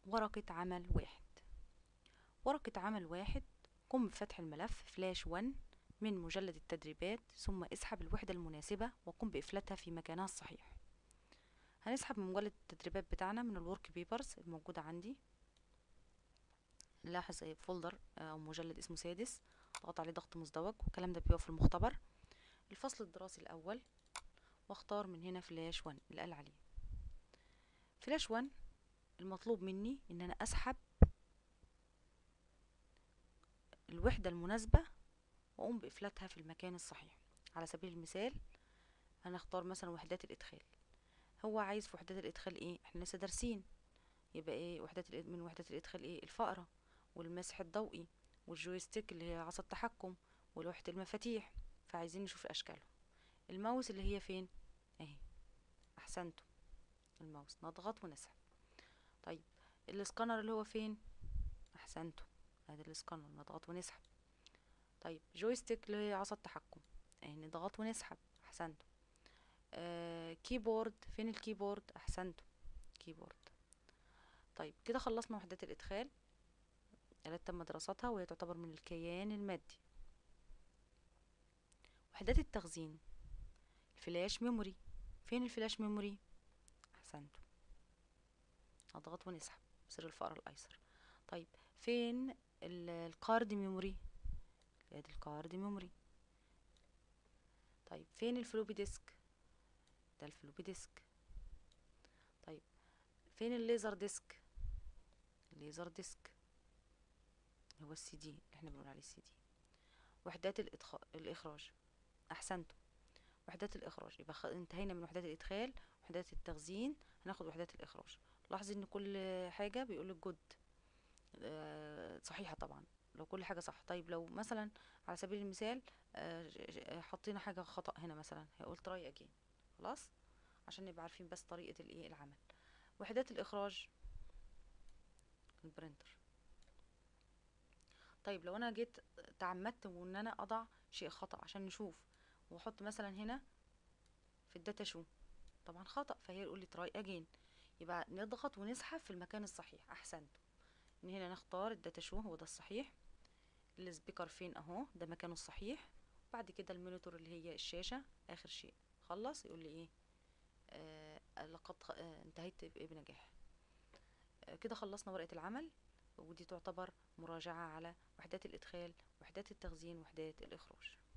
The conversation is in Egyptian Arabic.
ورقة عمل واحد ورقة عمل واحد قم بفتح الملف فلاش 1 من مجلد التدريبات ثم اسحب الوحدة المناسبة وقم بإفلاتها في مكانها الصحيح هنسحب من مجلد التدريبات بتاعنا من الورك بيبرز الموجودة عندي نلاحظ فولدر أو مجلد اسمه سادس ضغط عليه ضغط مزدوج والكلام ده بيبقى في المختبر الفصل الدراسي الأول واختار من هنا فلاش 1 اللي قال عليه فلاش 1 المطلوب مني ان انا اسحب الوحدة المناسبة واقوم بافلاتها في المكان الصحيح على سبيل المثال هنختار مثلا وحدات الادخال هو عايز في وحدات الادخال ايه احنا لسه دارسين يبقى ايه وحدات من وحدات الادخال ايه الفأرة والمسح الضوئي والجويستيك اللي هي عصا التحكم ولوحة المفاتيح فعايزين نشوف اشكالهم الماوس اللي هي فين اهي احسنتم الماوس نضغط ونسحب طيب الاسكانر اللي هو فين احسنتم ادي الاسكانر نضغط ونسحب طيب جويستيك اللي هي عصا التحكم اهي نضغط ونسحب احسنتم آه كيبورد فين الكيبورد احسنتم كيبورد طيب كده خلصنا وحدات الادخال الات تم دراستها وهي تعتبر من الكيان المادي وحدات التخزين الفلاش ميموري فين الفلاش ميموري احسنتم اضغط ونسحب بسر الفأرة الايسر طيب فين الكارد ميموري ادي الكارد ميموري طيب فين الفلوبي ديسك ده الفلوبي ديسك طيب فين الليزر ديسك الليزر ديسك هو السي دي اللي احنا بنقول عليه السي دي وحدات الإدخ... الاخراج احسنتم وحدات الاخراج يبقى خ... انتهينا من وحدات الادخال وحدات التخزين هناخد وحدات الاخراج لاحظي ان كل حاجه بيقول لك جود آه صحيحه طبعا لو كل حاجه صح طيب لو مثلا على سبيل المثال آه حطينا حاجه خطا هنا مثلا هيقول تراي اجين خلاص عشان نبقى عارفين بس طريقه الايه العمل وحدات الاخراج البرينتر طيب لو انا جيت تعمدت وان انا اضع شيء خطا عشان نشوف واحط مثلا هنا في الداتا شو طبعا خطا فهي يقول لي تراي اجين يبقى نضغط ونسحب في المكان الصحيح احسنتم من هنا نختار الداتا شو هو ده الصحيح السبيكر فين اهو ده مكانه الصحيح بعد كده المونيتور اللي هي الشاشه اخر شيء خلص يقول لي ايه آه لقد آه انتهيت بنجاح آه كده خلصنا ورقه العمل ودي تعتبر مراجعه على وحدات الادخال وحدات التخزين وحدات الاخراج